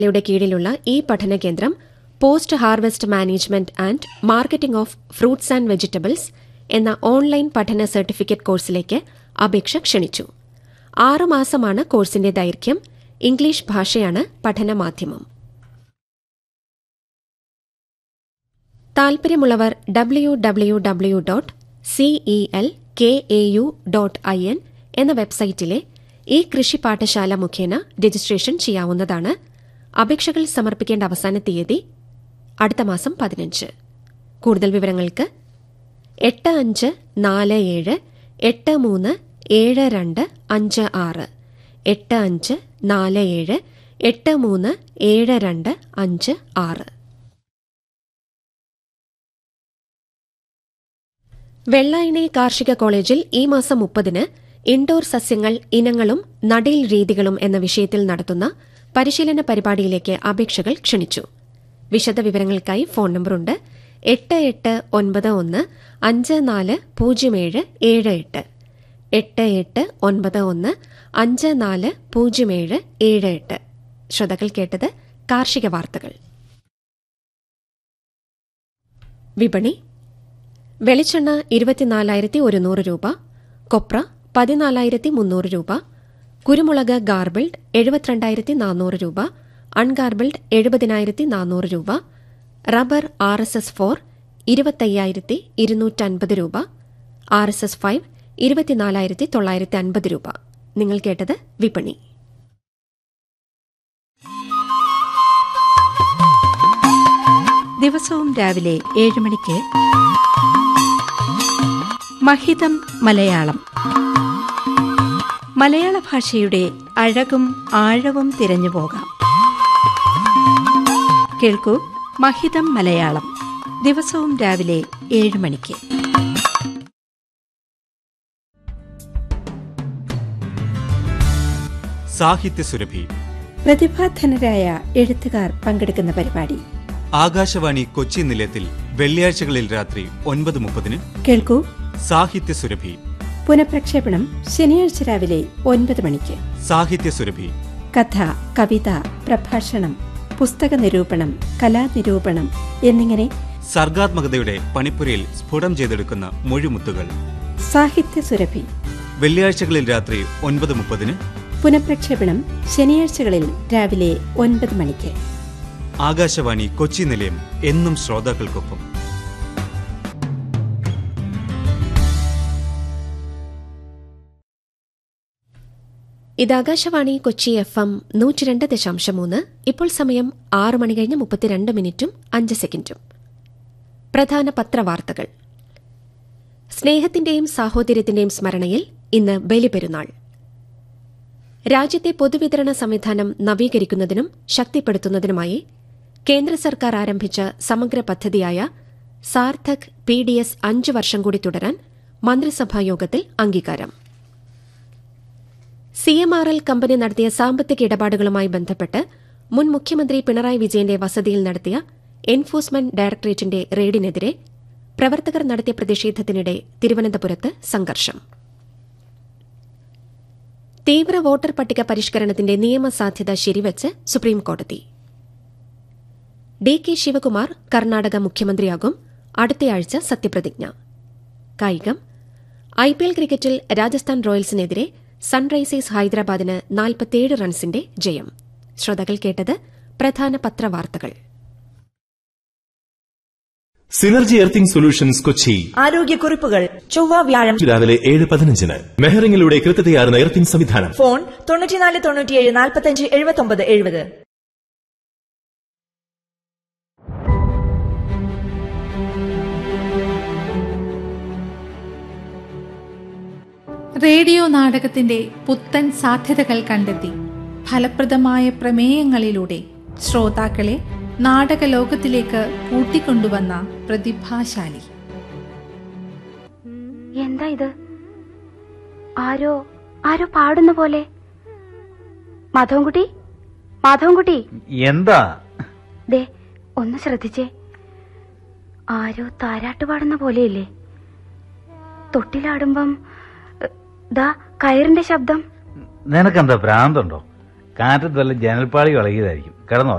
യുടെ കീഴിലുള്ള ഈ പഠന കേന്ദ്രം post harvest management and marketing of fruits and vegetables എന്ന ഓൺലൈൻ പഠന സർട്ടിഫിക്കറ്റ് കോഴ്സിലേക്ക് അപേക്ഷ ക്ഷണിച്ചു ആറുമാസമാണ് കോഴ്സിന്റെ ദൈർഘ്യം ഇംഗ്ലീഷ് ഭാഷയാണ് പഠനമാധ്യമം താൽപര്യമുള്ളവർ W W W dot CEL K A U dot I N എന്ന വെബ്സൈറ്റിലെ ഈ കൃഷി പാഠശാല മുഖേന രജിസ്ട്രേഷൻ ചെയ്യാവുന്നതാണ് അപേക്ഷകൾ സമർപ്പിക്കേണ്ട അവസാന തീയതി അടുത്ത മാസം പതിനഞ്ച് കൂടുതൽ വിവരങ്ങൾക്ക് എട്ട് അഞ്ച് നാല് ഏഴ് എട്ട് മൂന്ന് ഏഴ് രണ്ട് അഞ്ച് ആറ് എട്ട് അഞ്ച് നാല് ഏഴ് എട്ട് മൂന്ന് ഏഴ് രണ്ട് അഞ്ച് ആറ് വെള്ളായണി കാർഷിക കോളേജിൽ ഈ മാസം മുപ്പതിന് ഇൻഡോർ സസ്യങ്ങൾ ഇനങ്ങളും നടീൽ രീതികളും എന്ന വിഷയത്തിൽ നടത്തുന്ന പരിശീലന പരിപാടിയിലേക്ക് അപേക്ഷകൾ ക്ഷണിച്ചു വിശദവിവരങ്ങൾക്കായി ഫോൺ നമ്പറുണ്ട് എട്ട് എട്ട് ഒൻപത് ഒന്ന് അഞ്ച് നാല് പൂജ്യം ഏഴ് ഏഴ് എട്ട് എട്ട് എട്ട് ഒൻപത് ഒന്ന് അഞ്ച് നാല് പൂജ്യം ഏഴ് ഏഴ് എട്ട് ശ്രോതാക്കൾ കേട്ടത് കാർഷിക വാർത്തകൾ വിപണി വെളിച്ചെണ്ണ ഇരുപത്തിനാലായിരത്തി ഒരുന്നൂറ് രൂപ കൊപ്ര പതിനാലായിരത്തി മുന്നൂറ് രൂപ കുരുമുളക് ഗാർബിൾഡ് എഴുപത്തിരണ്ടായിരത്തി നാനൂറ് രൂപ അൺഗാർബിൾഡ് എഴുപതിനായിരത്തി നാനൂറ് രൂപ rubber R S S four ഇരുപത്തയ്യായിരത്തി ഇരുന്നൂറ്റൻപത് രൂപ ആർ എസ് എസ് ഫൈവ് ഇരുപത്തിനാലായിരത്തി തൊള്ളായിരത്തി അൻപത് രൂപ നിങ്ങൾ കേട്ടത് വിപണി ദിവസവും രാവിലെ ഏഴ് മണിക്ക് മഹിതം മലയാളം മലയാള ഭാഷയുടെ അഴകും ആഴവും തിരഞ്ഞു പോകാം കേൾക്കൂ മഹിതം മലയാളം ദിവസവും രാവിലെ ഏഴ് മണിക്ക് സാഹിത്യസുരഭി പ്രതിഭാധനരായ എഴുത്തുകാർ പങ്കെടുക്കുന്ന പരിപാടി ആകാശവാണി കൊച്ചി നിലയത്തിൽ വെള്ളിയാഴ്ചകളിൽ രാത്രി ഒൻപത് മുപ്പതിന് കേൾക്കൂ സാഹിത്യസുരഭി പുനഃപ്രക്ഷേപണം ശനിയാഴ്ച രാവിലെ ഒൻപത് മണിക്ക് സാഹിത്യസുരഭി കഥ കവിത പ്രഭാഷണം പുസ്തക നിരൂപണം കലാനിരൂപണം എന്നിങ്ങനെ സർഗാത്മകതയുടെ പണിപ്പുരയിൽ സ്ഫുടം ചെയ്തെടുക്കുന്ന മൊഴിമുത്തുകൾ സാഹിത്യ സുരഭി വെള്ളിയാഴ്ചകളിൽ രാത്രി ഒൻപത് മുപ്പതിന് പുനഃപ്രക്ഷേപണം ശനിയാഴ്ചകളിൽ രാവിലെ ഒൻപത് മണിക്ക് ആകാശവാണി കൊച്ചി നിലയം എന്നും ശ്രോതാക്കൾക്കൊപ്പം ഇത് ആകാശവാണി കൊച്ചി എഫ് എം നൂറ്റിരണ്ട് ദശാംശം മൂന്ന് ഇപ്പോൾ സമയം ആറ് മണി കഴിഞ്ഞ് മുപ്പത്തിരണ്ട് മിനിറ്റും അഞ്ച് സെക്കൻഡും പ്രധാന പത്രവാർത്തകൾ സ്നേഹത്തിന്റെയും സാഹോദര്യത്തിന്റെയും സ്മരണയിൽ ഇന്ന് ബലിപെരുന്നാൾ രാജ്യത്തെ പൊതുവിതരണ സംവിധാനം നവീകരിക്കുന്നതിനും ശക്തിപ്പെടുത്തുന്നതിനുമായി കേന്ദ്ര സർക്കാർ ആരംഭിച്ച സമഗ്ര പദ്ധതിയായ സാർത്ഥക് പി ഡി എസ് അഞ്ച് വർഷം കൂടി തുടരാൻ മന്ത്രിസഭാ യോഗത്തിൽ അംഗീകാരം C M R L company നടത്തിയ സാമ്പത്തിക ഇടപാടുകളുമായി ബന്ധപ്പെട്ട് മുൻ മുഖ്യമന്ത്രി പിണറായി വിജയന്റെ വസതിയിൽ നടത്തിയ എൻഫോഴ്സ്മെന്റ് ഡയറക്ടറേറ്റിന്റെ റെയ്ഡിനെതിരെ പ്രവർത്തകർ നടത്തിയ പ്രതിഷേധത്തിനിടെ തിരുവനന്തപുരത്ത് സംഘർഷം തീവ്ര വോട്ടർ പട്ടിക പരിഷ്കരണത്തിന്റെ നിയമസാധ്യത ശരിവച്ച് സുപ്രീംകോടതി ഡി കെ ശിവകുമാർ കർണാടക മുഖ്യമന്ത്രിയാകും അടുത്തയാഴ്ച സത്യപ്രതിജ്ഞ കായികം ഐ പി എൽ ക്രിക്കറ്റിൽ രാജസ്ഥാൻ റോയൽസിനെതിരെ സൺറൈസേഴ്സ് ഹൈദരാബാദിന് നാൽപ്പത്തിയേഴ് റൺസിന്റെ ജയം ശ്രോതാക്കൾ കേട്ടത് പ്രധാന പത്രവാർത്തകൾ സിനർജി എർത്തിംഗ് സൊല്യൂഷൻസ് കൊച്ചി ആരോഗ്യക്കുറിപ്പുകൾ ചൊവ്വ വ്യാഴം രാവിലെ ഏഴ് പതിനഞ്ചിന് മെഹറിംഗിലൂടെ കൃത്യതയാർന്ന എർത്തിംഗ് സംവിധാനം ഫോൺ തൊണ്ണൂറ്റിനാല് തൊണ്ണൂറ്റിയേഴ് നാൽപ്പത്തഞ്ച് എഴുപത്തൊമ്പത് എഴുപത് റേഡിയോ നാടകത്തിന്റെ പുത്തൻ സാധ്യതകൾ കണ്ടെത്തി ഫലപ്രദമായ പ്രമേയങ്ങളിലൂടെ ശ്രോതാക്കളെ നാടകലോകത്തിലേക്ക് കൂട്ടിക്കൊണ്ടുവന്ന പ്രതിഭാശാലി എന്താ ഇത് ആരോ ആരോ പാടുന്ന പോലെ മാധവൻകുട്ടി മാധവൻകുട്ടി എന്താ ദേ ഒന്ന് ശ്രദ്ധിച്ചേ ആരോ താരാട്ട് പാടുന്ന പോലെയില്ലേ തൊട്ടിലാടുമ്പം എ, ദാ കയറിന്റെ ശബ്ദം നിനക്കെന്താ ഭ്രാന്തുണ്ടോ കാറ്റത്ത് വല്ല ജനൽപ്പാളി ഇളകിയതായിരിക്കും കിടന്നോ